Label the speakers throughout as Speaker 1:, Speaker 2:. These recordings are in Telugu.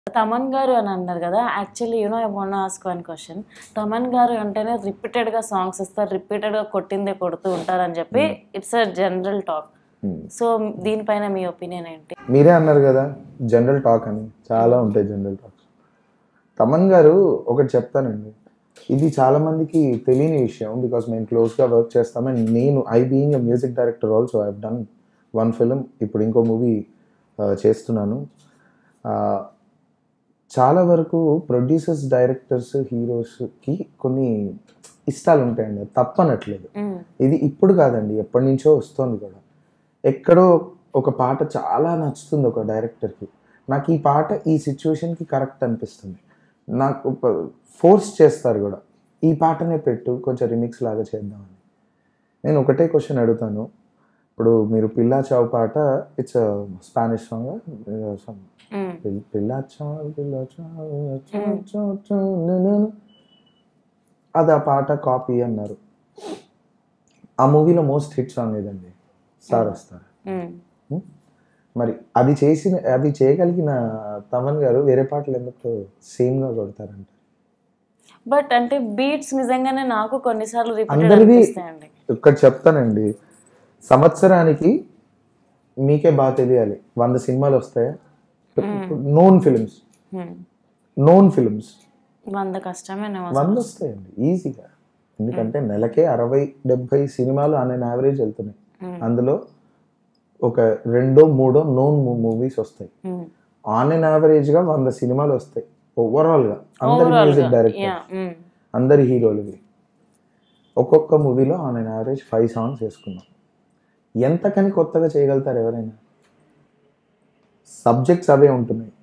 Speaker 1: తమన్ గారు అని అన్నారు కదా actually you know I want ask one question Thaman గారు అంటేనే రిపీటెడ్ గా సాంగ్స్ ఇస్తారు రిపీటెడ్ గా కొట్టిందే కొడుతూ ఉంటారు అని చెప్పి it's a general talk so దీనిపైన మీ ఒపీనియన్ ఏంటి
Speaker 2: మీరే అన్నారు కదా జనరల్ టాక్ అని చాలా ఉంటాయి జనరల్ టాక్స్ తమన్ గారు ఒకటి చెప్తానండి ఇది చాలా మందికి తెలియని విషయం బికాస్ మేము క్లోజ్గా వర్క్ చేస్తాం అండ్ నేను I being a music director also I done one film ఇప్పుడు ఇంకో మూవీ చేస్తున్నాను ఆ, చాలా వరకు ప్రొడ్యూసర్స్ డైరెక్టర్స్ హీరోస్కి కొన్ని ఇష్టాలు ఉంటాయండి అది తప్పనట్లేదు
Speaker 1: మ్మ్.
Speaker 2: ఇది ఇప్పుడు కాదండి ఎప్పటి నుంచో వస్తుంది కూడా ఎక్కడో ఒక పాట చాలా నచ్చుతుంది ఒక డైరెక్టర్కి నాకు ఈ పాట ఈ సిచ్యువేషన్కి కరెక్ట్ అనిపిస్తుంది నాకు ఫోర్స్ చేస్తారు కూడా ఈ పాటనే పెట్టు కొంచెం రిమిక్స్ లాగా చేద్దామని నేను ఒకటే క్వశ్చన్ అడుగుతాను ఇప్పుడు మీరు పిల్లా చావు పాట ఇట్స్ స్పానిష్ సాంగ్
Speaker 1: మ్మ్.
Speaker 2: పిల్లా చావు పిల్లా చావు చావు, చావు, చావు, ను, ను, ను. అది ఆ పాట కాపీ అన్నారు ఆ మూవీలో మోస్ట్ హిట్ సాంగ్ ఏదండి సార్ వస్తారు
Speaker 1: మ్మ్.
Speaker 2: మరి అది చేసిన అది చేయగలిగిన తమన్ గారు వేరే పాటలు ఎందుకు సేమ్గా కొడతారంట
Speaker 1: బట్ అంటే బీట్స్ నిజంగానే నాకు కొన్నిసార్లు రిపీటెడ్
Speaker 2: అందరివి
Speaker 1: అనిపిస్తాయండి
Speaker 2: ఇక్కడ చెప్తానండి సంవత్సరానికి మీకే బాగా తెలియాలి వంద సినిమాలు వస్తాయా known films
Speaker 1: hmm.
Speaker 2: Known films
Speaker 1: వంద కష్టమేనేమో
Speaker 2: వంద వస్తాయండి ఈజీగా ఎందుకంటే నెలకే అరవై డెబ్బై సినిమాలు అనే యావరేజ్ వెళ్తున్నాయి
Speaker 1: మ్మ్.
Speaker 2: అందులో ఒక రెండో మూడో నోన్ మూవీస్ వస్తాయి
Speaker 1: మ్మ్.
Speaker 2: ఆన్ అండ్ యావరేజ్గా వంద సినిమాలు వస్తాయి ఓవరాల్గా అందరి
Speaker 1: Overall
Speaker 2: మ్యూజిక్
Speaker 1: గా,
Speaker 2: డైరెక్టర్
Speaker 1: yeah, మ్మ్.
Speaker 2: అందరి హీరోలవి ఒక్కొక్క మూవీలో on and average five songs వేసుకున్నాం ఎంతకని కొత్తగా చేయగలుగుతారు ఎవరైనా సబ్జెక్ట్స్ అవే ఉంటున్నాయి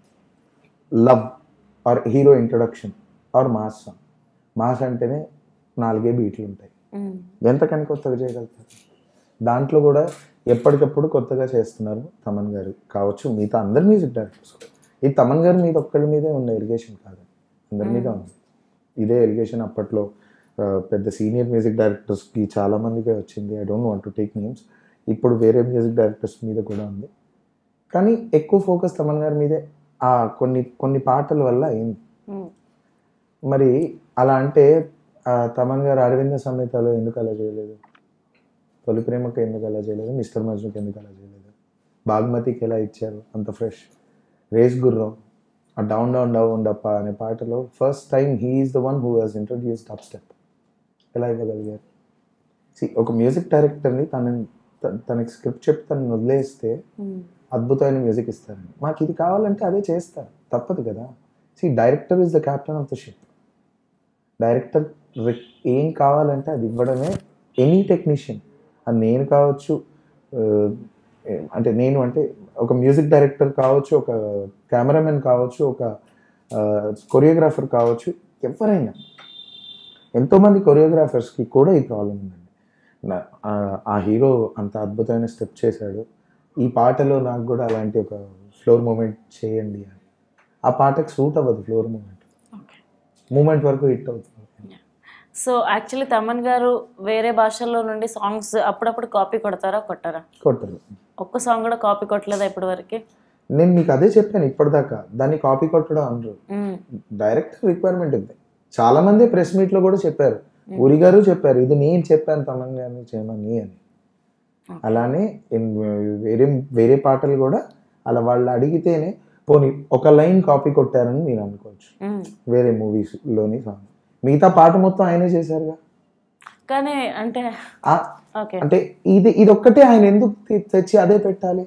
Speaker 2: love or hero introduction or mass song mass అంటేనే నాలుగే బీట్లు ఉంటాయి
Speaker 1: మ్మ్.
Speaker 2: ఎంతకని కొత్తగా చేయగలుగుతారు దాంట్లో కూడా ఎప్పటికప్పుడు కొత్తగా చేస్తున్నారు తమన్ గారు కావచ్చు మిగతా అందరి మ్యూజిక్ డైరెక్టర్స్ ఈ తమన్ గారి మీద ఒక్కడి మీదే ఉన్న ఎలిగేషన్ కాదు అందరి మీద ఉంది ఇదే ఎలిగేషన్ అప్పట్లో ఆ, పెద్ద సీనియర్ మ్యూజిక్ డైరెక్టర్స్కి చాలా మందికే వచ్చింది I don't want to take names ఇప్పుడు వేరే మ్యూజిక్ డైరెక్టర్స్ మీద కూడా ఉంది కానీ ఎక్కువ ఫోకస్ తమన్ గారి మీదే ఆ కొన్ని కొన్ని పాటల వల్ల అయింది
Speaker 1: మ్మ్.
Speaker 2: మరి అలా అంటే ఆ, తమన్ గారు అరవింద సమేతలో ఎందుకు అలా చేయలేదు తొలి ప్రేమకు ఎందుకు అలా చేయలేదు మిస్టర్ మజ్నుకి ఎందుకు అలా చేయలేదు బాగ్మతికి ఎలా ఇచ్చారు అంత ఫ్రెష్ రేస్ గుర్రం ఆ డౌన్ డౌన్ డౌన్ డప్ప అనే పాటలో first time he's the one who has introduce up step ఎలా ఇవ్వగలిగారు See, ఒక మ్యూజిక్ డైరెక్టర్ని తన తన- తనకి స్క్రిప్ట్ చెప్పి తనని వదిలేస్తే
Speaker 1: మ్మ్.
Speaker 2: అద్భుతమైన మ్యూజిక్ ఇస్తారండి మాకు ఇది కావాలంటే అదే చేస్తారు తప్పదు కదా see director is the captain of the ship director ఏం కావాలంటే అది ఇవ్వడమే ఎనీ టెక్నీషియన్ అది నేను కావచ్చు ఆ, ఏ- అంటే నేను అంటే ఒక మ్యూజిక్ డైరెక్టర్ కావచ్చు ఒక కెమెరామెన్ కావచ్చు ఒక కొరియోగ్రాఫర్ కావచ్చు ఎవరైనా ఎంతోమంది కొరియోగ్రాఫర్స్కి కూడా ఈ ప్రాబ్లం ఉందండి నా- ఆ- ఆ హీరో అంత అద్భుతమైన స్టెప్ చేశాడు ఈ పాటలో నాకు కూడా అలాంటి ఒక ఫ్లోర్ మూమెంట్ చేయండి అని ఆ పాటకు సూట్ అవ్వదు ఫ్లోర్ మూమెంట్
Speaker 1: Okay.
Speaker 2: మూమెంట్ వరకు హిట్ అవుతుంది
Speaker 1: సో యాక్చువల్లీ తమన్ గారు వేరే భాషల్లో నుండి సాంగ్స్ అప్పుడప్పుడు కాపీ కొడతారా కొట్టరా
Speaker 2: కొట్టరు
Speaker 1: ఒక్క సాంగ్ కూడా కాపీ కొట్టలేదా ఇప్పటి వరకు
Speaker 2: నేను మీకు అదే చెప్పాను ఇప్పటిదాకా దాన్ని కాపీ కొట్టడం అనరు డైరెక్ట్ రిక్వైర్మెంట్ ఉంది చాలా మంది ప్రెస్ మీట్ లో కూడా చెప్పారు ఊరి గారు చెప్పారు ఇది నేను చెప్పాను తమన్ గారిని చేయమని అని అలానే ఇన్ వేరే వేరే పాటలు కూడా అలా వాళ్ళు అడిగితేనే పోనీ ఒక లైన్ కాపీ కొట్టారని మీరు అనుకోవచ్చు వేరే మూవీస్ లోని సాంగ్ మిగతా పాట మొత్తం ఆయనే చేశారుగా
Speaker 1: కానీ అంటే
Speaker 2: ఆ-
Speaker 1: ఓకే
Speaker 2: అంటే ఇది ఇది ఒక్కటే ఆయన ఎందుకు తె- తెచ్చి అదే పెట్టాలి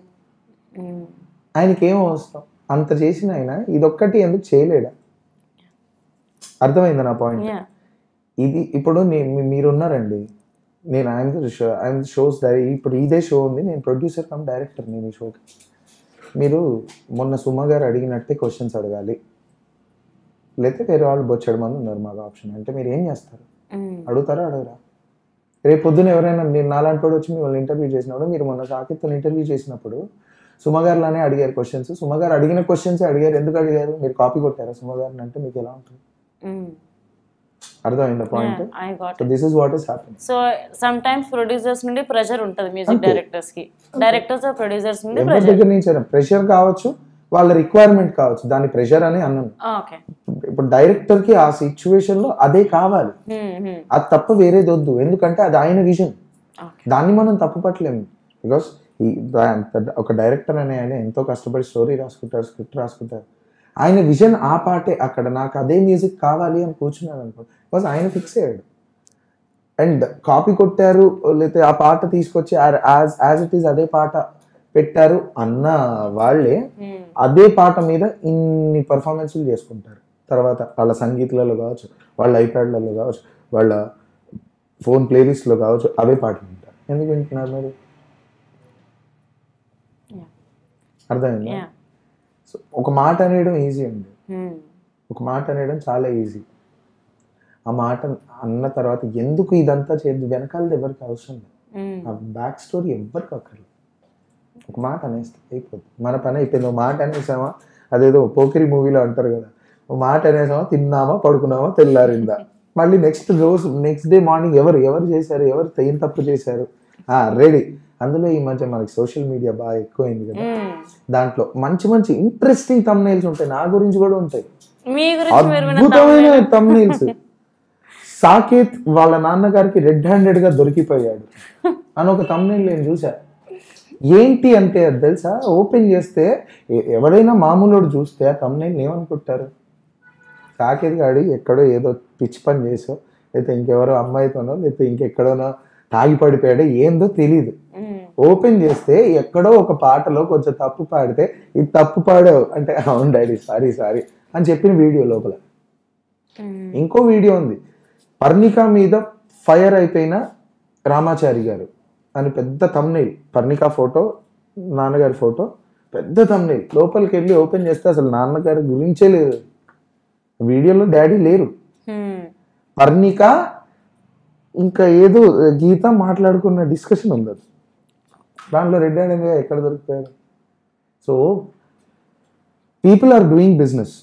Speaker 2: ఆయనకి ఏం అవసరం అంత చేసిన ఆయన ఇదొక్కటి ఎందుకు చేయలేడా అర్థమైంది నా పాయింట్
Speaker 1: యా
Speaker 2: ఇది ఇప్పుడు నే- మీ- మీరున్నారండి నేను ఐఎమ్ ఐఎమ్ షోస్ డైరీ ఇప్పుడు ఇదే షో ఉంది నేను ప్రొడ్యూసర్ కమ్ డైరెక్టర్ నేను ఈ షోకి మీరు మొన్న సుమ గారు అడిగినట్టే క్వశ్చన్స్ అడగాలి లేకపోతే వేరే వాళ్ళు బొచ్చాడు మంది ఉన్నారు మాకు ఆప్షన్ అంటే మీరు ఏం చేస్తారు అడుగుతారా అడగరా రేపు పొద్దున ఎవరైనా నేను నాలాంటి వాడు వచ్చి మిమ్మల్ని ఇంటర్వ్యూ చేసినప్పుడు మీరు మొన్న సాకిత్తో ఇంటర్వ్యూ చేసినప్పుడు సుమగారులానే అడిగారు క్వశ్చన్స్ సుమగారు అడిగిన క్వశ్చన్స్ అడిగారు ఎందుకు అడిగారు మీరు కాపీ కొట్టారా సుమగారిని అంటే మీకు ఎలా ఉంటుంది అర్థమైందా point
Speaker 1: I got
Speaker 2: so this is what is happen
Speaker 1: so sometimes producers నుండి ప్రెషర్ ఉంటుంది మ్యూజిక్ డైరెక్టర్స్ కి డైరెక్టర్స్ ప్రొడ్యూసర్స్ నుండి
Speaker 2: ఎవరి
Speaker 1: ప్రెషర్
Speaker 2: దగ్గర నుంచి ప్రెషర్ కావచ్చు వాళ్ళ రిక్వైర్మెంట్ కావచ్చు దాని ప్రెషర్ అని అన్నాను
Speaker 1: ఓకే
Speaker 2: ఇప్పుడు డైరెక్టర్ కి ఆ సిచ్యువేషన్ లో అదే కావాలి అది తప్ప వేరేది వద్దు ఎందుకంటే అది ఆయన విజన్
Speaker 1: ఓకే
Speaker 2: దాన్ని మనం తప్పు పట్టలేము బికాస్ ఈ దా- ఒక డైరెక్టర్ అనే ఆయన ఎంతో కష్టపడి స్టోరీ రాసుకుంటారు స్క్రిప్ట్ రాసుకుంటారు ఆయన విజన్ ఆ పాటే అక్కడ నాకు అదే మ్యూజిక్ కావాలి అని కూర్చున్నాడు అనుకో బికాస్ ఆయన ఫిక్స్ అయ్యాడు అండ్ కాపీ కొట్టారు లేకపోతే ఆ పాట తీసుకొచ్చి యాజ్ యాజ్ ఇట్ ఈస్ అదే పాట పెట్టారు అన్న వాళ్ళే అదే పాట మీద ఇన్ని పర్ఫార్మెన్స్లు చేసుకుంటారు తర్వాత వాళ్ళ సంగీతాలలో కావచ్చు వాళ్ళ ఐప్యాడ్లలో కావచ్చు వాళ్ళ ఫోన్ ప్లేలిస్ట్లో కావచ్చు అవే పాటలు వింటారు ఎందుకు వింటున్నారు మరి
Speaker 1: Yeah.
Speaker 2: అర్థమైందా
Speaker 1: యా
Speaker 2: సో ఒక మాట అనేయడం ఈజీ అండి ఒక మాట అనేయడం చాలా ఈజీ ఆ మాట అన్న తర్వాత ఎందుకు ఇదంతా చేయదు వెనకాలది ఎవరికి అవసరం లేదు ఆ బ్యాక్ స్టోరీ ఎవరికి అక్కర్లేదు ఒక మాట అనేస్తే అయిపోతుంది మన పని అయిపోయింది ఒక మాట అనేసామా అదేదో పోకిరి మూవీలో అంటారు కదా ఒక మాట అనేసామా తిన్నామా పడుకున్నామా తెల్లారిందా మళ్ళీ నెక్స్ట్ రోజు నెక్స్ట్ డే మార్నింగ్ ఎవరు ఎవరు చేశారు ఎవరు ఏం తప్పు చేశారు రెడీ అందులో ఈ మధ్య మనకి సోషల్ మీడియా బాగా ఎక్కువైంది కదా దాంట్లో మంచి మంచి ఇంట్రెస్టింగ్ తమ్నైల్స్ ఉంటాయి నా గురించి కూడా ఉంటాయి
Speaker 1: మీ గురించి మీరు విన్న
Speaker 2: అద్భుతమైన తమ్నైల్స్ సాకేత్ వాళ్ళ నాన్నగారికి రెడ్ హ్యాండెడ్ గా దొరికిపోయాడు అని ఒక తమ్నైల్ నేను చూసా ఏంటి అంటే అది తెలుసా ఓపెన్ చేస్తే ఎ- ఎవడైనా మామూలుడు చూస్తే ఆ తమ్నైల్ ఏమనుకుంటారు సాకేత్ గాడి ఎక్కడో ఏదో పిచ్చి పని చేసో లేకపోతే ఇంకెవరో అమ్మాయితోనో లేకపోతే ఇంకెక్కడోనో తాగి పడిపోయాడో ఏందో తెలీదు
Speaker 1: మ్మ్.
Speaker 2: ఓపెన్ చేస్తే ఎక్కడో ఒక పాటలో కొంచెం తప్పు పాడితే ఇది తప్పు పాడావు అంటే అవును డాడీ సారీ సారీ అని చెప్పిన వీడియో లోపల
Speaker 1: మ్మ్.
Speaker 2: ఇంకో వీడియో ఉంది పర్ణిక మీద ఫైర్ అయిపోయిన రామాచారి గారు అని పెద్ద తమ్నైల్ పర్ణిక ఫోటో నాన్నగారి ఫోటో పెద్ద తమ్నైల్ లోపలికి వెళ్ళి ఓపెన్ చేస్తే అసలు నాన్నగారి గురించే లేదు వీడియోలో డాడీ లేరు
Speaker 1: మ్మ్.
Speaker 2: పర్ణిక ఇంకా ఏదో గీత మాట్లాడుకున్న డిస్కషన్ ఉంది అది దాంట్లో రెడ్ హ్యాండ్ ఎక్కడ దొరికిపోయాడు so people are doing business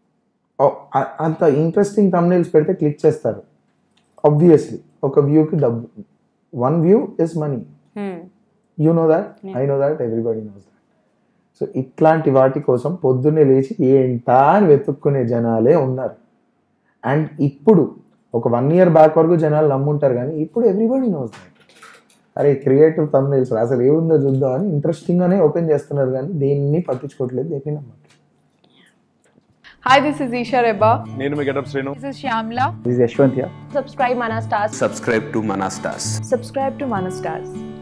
Speaker 2: అంత ఇంట్రెస్టింగ్ తమ్నైల్స్ పెడితే క్లిక్ చేస్తారు ఆబ్వియస్లీ ఒక వ్యూకి డబ్బు one view is money
Speaker 1: hmm.
Speaker 2: You know that I know that everybody knows that so ఇట్లాంటి వాటి కోసం పొద్దున్నే లేచి ఏంటా అని వెతుక్కునే జనాలే ఉన్నారు అండ్ ఇప్పుడు ఒక వన్ ఇయర్ బ్యాక్ వరకు జనాలు నమ్ముంటారు కానీ ఇప్పుడు ఎవ్రీబడి నోస్ దాట్ అరే క్రియేటివ్ తమ్నైల్స్ అసలు ఏముందో చూద్దాం అని ఇంట్రెస్టింగ్గానే ఓపెన్ చేస్తున్నారు కానీ దేన్ని పట్టించుకోవట్లేదు దేన్ని నమ్మట్లేదు
Speaker 3: Hi, this is Isha Reba.
Speaker 4: నేను మీ Getup Srinu
Speaker 3: This is Shyamla.
Speaker 5: This is Yashwant here.
Speaker 6: subscribe Mana Stars.
Speaker 7: subscribe to Manastas.
Speaker 6: Subscribe to Mana Stars.